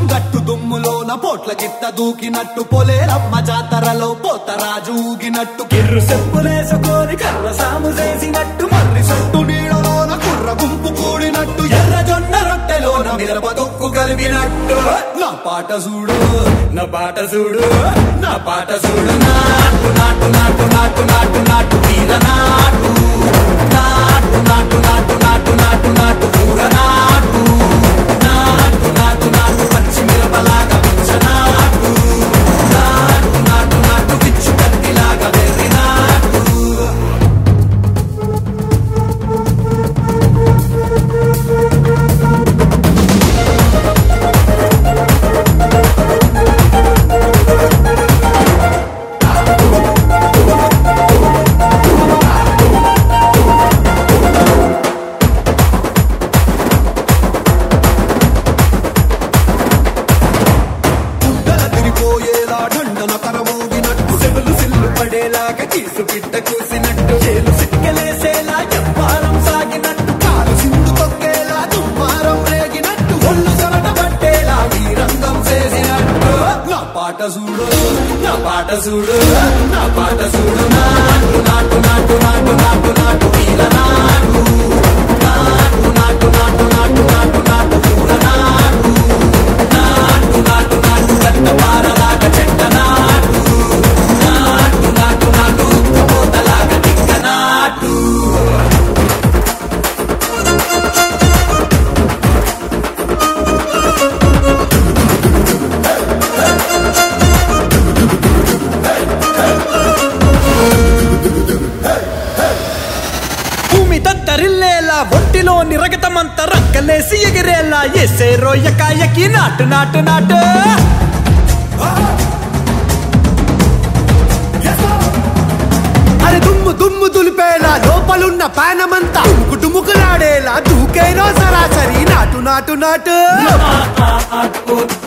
గట్టు దుమ్ములోన పోట్ల గిట్ట దూకినట్టు పొలేరమ్మ జాతరలో పోతరాజు ఊగినట్టు కిర్రు చెప్పులేసుకొని కర్ర సాము చేసినట్టు మర్రి సొట్టు నీడలోన కుర్ర గుంపు కూడినట్టు ఎర్ర జొన్న రొట్టెలోన మిరప తొక్కు కలిపినట్టు నా పాట చూడు నా పాట చూడు నా పాట చూడు నాటు నాటు నాటు నాటు నాటు నాటు వీర నాటు నాటు నాటు నాటు నాటు నాటు నాటు కూర నాటు నాటు నాటు నాటు పచ్చి మిరపలాగా పిచ్చ నాటు నాటు నాటు నాటు పిచ్చు కత్తిలాగా వెర్రి నాటు గుడ్డల తిరిపోయేలా దండన కరమోగినట్టు సెవలు సిల్లు పడేలాగా కీసు పిట్ట కూసినట్టు చేలు సిక్కలేసేలా చెప్పారం సాగినట్టు కాలు సింధు తొక్కేలా దుమ్మారం రేగినట్టు ఒళ్ళు సరట పట్టేలా వీరంగం చేసినట్టు నా పాట చూడు నా పాట చూడు నా పాట చూడు నాటు నాటు నాటు నాటు నాటు నాటు వీర నాటు నాటు నాటు నాటు నాటు నాటు నాటు కూర నాటు నాటు నాటు నాటు కట్ట పారలాగా చెట్ట నాటు నాటు నాటు నాటు ఉక్కబోతలాగా టిక్క నాటు భూమి దద్దరిల్లేలా ఒంటిలోని రగతమంతా రక్కలేసి ఎగిరేలా ఎసే రోయకాయకి నాటు నాటు నాటు అరే దుమ్ము దుమ్ము దులిపేలా లోపలున్న పానమంతా డుముకులాడేలా దూకేరో సరాసరి నాటు నాటు నాటు నాటు